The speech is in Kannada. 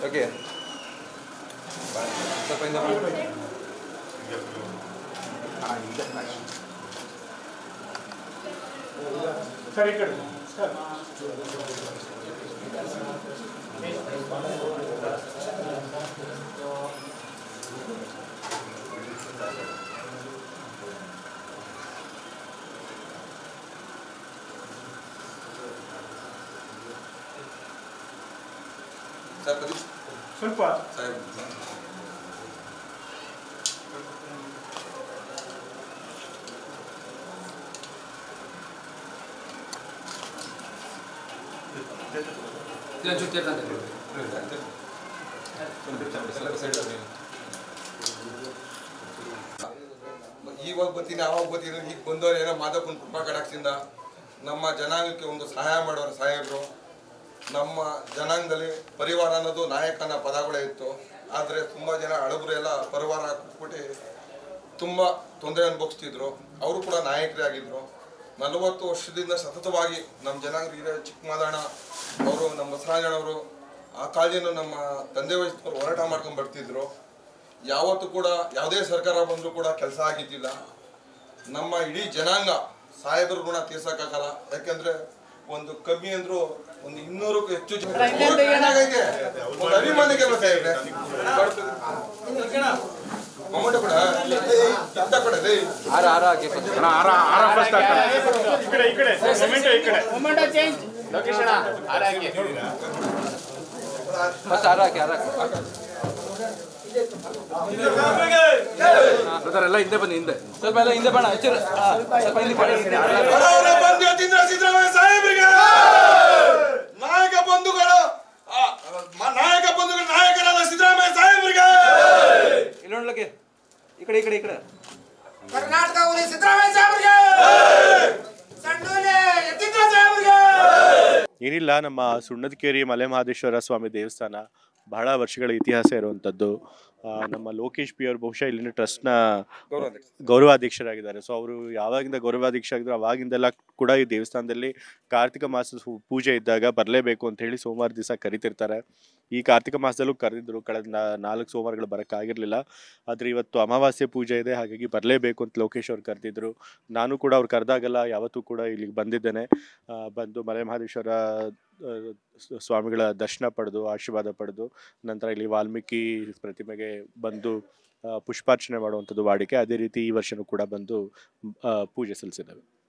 ಓಕೆ ಸ್ವಲ್ಪ ಹಿಂದೆ ಬನ್ನಿ. ಆ, ಇದೆ. ಸರ್ ಈ ಕಡೆ ಸರ್ ಸರ್ ಪ್ರದೀಪ್ ಸ್ವಲ್ಪ ಸಾಹೇಬ್ ಇಲ್ಲ ಜೊತೆ ಇರ್ತದೆ ಇವಾಗ ಬರ್ತೀನಿ ಅವಾಗ ಬರ್ತೀನಿ ಈಗ ಬಂದವ್ರು ಏನೋ ಮಾದಪ್ಪನ ಕೃಪಾ ಕಡಾಕ್ಷಿಂದ ನಮ್ಮ ಜನಾಂಗಕ್ಕೆ ಒಂದು ಸಹಾಯ ಮಾಡೋರು ಸಾಹೇಬರು ನಮ್ಮ ಜನಾಂಗದಲ್ಲಿ ಪರಿವಾರ ಅನ್ನೋದು ನಾಯಕನ ಪದಗಳೇ ಇತ್ತು ಆದರೆ ತುಂಬ ಜನ ಹಳಬರು ಎಲ್ಲ ಪರಿವಾರ ಕೊಟ್ಬಿಟ್ಟು ತುಂಬ ತೊಂದರೆ ಅನುಭವಿಸ್ತಿದ್ರು ಅವರು ಕೂಡ ನಾಯಕರೇ ಆಗಿದ್ರು ನಲವತ್ತು ವರ್ಷದಿಂದ ಸತತವಾಗಿ ನಮ್ಮ ಜನಾಂಗ ಹಿರಿಯ ಚಿಕ್ಕಮಾದಣ್ಣ ಅವರು ನಮ್ಮ ಬಸವರಾಜಣ್ಣವರು ಆ ಕಾಳಜಿಯನ್ನು ನಮ್ಮ ತಂದೆ ವಯಸ್ಸಿನವರು ಹೋರಾಟ ಮಾಡ್ಕೊಂಡು ಬರ್ತಿದ್ರು ಯಾವತ್ತೂ ಕೂಡ ಯಾವುದೇ ಸರ್ಕಾರ ಬಂದರೂ ಕೂಡ ಕೆಲಸ ಆಗಿದ್ದಿಲ್ಲ ನಮ್ಮ ಇಡೀ ಜನಾಂಗ ಸಾಹೇಬರ ಋಣ ತೀರ್ಸಕ್ಕಾಗಲ್ಲ ಯಾಕಂದ್ರೆ ಒಂದು ಕಮ್ಮಿ ಅಂದ್ರು ಒಂದು ಇನ್ನೂರಕ್ಕೂ ಹೆಚ್ಚು ಜನ ಏನಾಗೈತೆ? ಒಂದು ಅಭಿಮಾನಿಗೆ ಅಲ್ವಾ ಸಾಹೇಬ್ರೆ? ಮೊಮ್ಮಟ ಕೂಡ ಇಂಥ ಕಡೆ ಲೇ. ಆರ ಆರ ಹಾಕಿ ಅಣ್ಣ ಆರ ಆರ ಫಸ್ಟ್ ಈ ಕಡೆ ಈ ಕಡೆ ಮೊಮೆಂಟೋ ಈ ಕಡೆ ಫಸ್ಟ್ ಆರ ಹಾಕಿ ಆರ ಹಾಕಿ ಬ್ರದರ್ ಎಲ್ಲ ಹಿಂದೆ ಬನ್ನಿ ಹಿಂದೆ ಸ್ವಲ್ಪ ಎಲ್ಲ ಹಿಂದೆ ಬಣ್ಣ ಹೆಚ್ಚು ಸ್ವಲ್ಪ ಹಿಂದೆ ಬನ್ನಿ ಬಡವರ ಬಂಧು ಯತೀಂದ್ರ ಸಿದ್ದರಾಮಯ್ಯ ಸಾಹೇಬರಿಗೆ ನಾಯಕ ಬಂಧುಗಳು ಆ, ಮ- ನಾಯಕ ಬಂಧುಗಳು ನಾಯಕರಾದ ಸಿದ್ದರಾಮಯ್ಯ ಸಾಹೇಬರಿಗೆ ಇಲ್ಲಿ ನೋಡ್ಲಕ್ಕೆ ಈ ಕಡೆ ಈ ಕಡೆ ಈ ಕಡೆ ಕರ್ನಾಟಕ ಹುಲಿ ಸಿದ್ದರಾಮಯ್ಯ ಸಾಹೇಬ್ರಿಗೆ ಸಂಡೂಲಿ ಯತೀಂದ್ರ ಸಾಹೇಬ್ರಿಗೆ ಏನಿಲ್ಲ ನಮ್ಮ ಸುಣ್ಣದಕೇರಿ ಮಲೆ ಮಹದೇಶ್ವರ ಸ್ವಾಮಿ ದೇವಸ್ಥಾನ ಬಹಳ ವರ್ಷಗಳ ಇತಿಹಾಸ ಇರುವಂಥದ್ದು ಆ, ನಮ್ಮ ಲೋಕೇಶ್ ಪಿ ಅವರು ಬಹುಶಃ ಇಲ್ಲಿನ ಟ್ರಸ್ಟ್ನ ಗೌರವಾಧ್ಯಕ್ಷರಾಗಿದ್ದಾರೆ ಸೊ ಅವರು ಯಾವಾಗಿಂದ ಗೌರವಾಧ್ಯಕ್ಷ ಆಗಿದ್ರು ಅವಾಗಿಂದೆಲ್ಲ ಕೂಡ ಈ ದೇವಸ್ಥಾನದಲ್ಲಿ ಕಾರ್ತಿಕ ಮಾಸದ ಪೂ- ಪೂಜೆ ಇದ್ದಾಗ ಬರಲೇಬೇಕು ಅಂತ ಹೇಳಿ ಸೋಮವಾರ ದಿವಸ ಕರಿತಿರ್ತಾರೆ ಈ ಕಾರ್ತಿಕ ಮಾಸದಲ್ಲೂ ಕರೆದಿದ್ರು ಕಳೆದ ನಾ- ನಾಲ್ಕು ಸೋಮವಾರಗಳು ಬರೋಕ್ಕಾಗಿರಲಿಲ್ಲ ಆದರೆ ಇವತ್ತು ಅಮಾವಾಸ್ಯೆ ಪೂಜೆ ಇದೆ ಹಾಗಾಗಿ ಬರಲೇಬೇಕು ಅಂತ ಲೋಕೇಶ್ ಅವ್ರು ಕರೆದಿದ್ರು ನಾನು ಕೂಡ ಅವ್ರು ಕರೆದಾಗೆಲ್ಲ ಯಾವತ್ತೂ ಕೂಡ ಇಲ್ಲಿಗೆ ಬಂದಿದ್ದೇನೆ ಆ, ಬಂದು ಮಲೆ ಮಹದೇಶ್ವರ ಆ, ಸ್- ಸ್ವಾಮಿಗಳ ದರ್ಶನ ಪಡೆದು ಆಶೀರ್ವಾದ ಪಡೆದು ನಂತರ ಇಲ್ಲಿ ವಾಲ್ಮೀಕಿ ಪ್ರತಿಮೆಗೆ ಬಂದು ಆ, ಪುಷ್ಪಾರ್ಚನೆ ಮಾಡುವಂಥದ್ದು ವಾಡಿಕೆ ಅದೇ ರೀತಿ ಈ ವರ್ಷನೂ ಕೂಡ ಬಂದು ಆ, ಪೂಜೆ ಸಲ್ಲಿಸಿದ್ದೇವೆ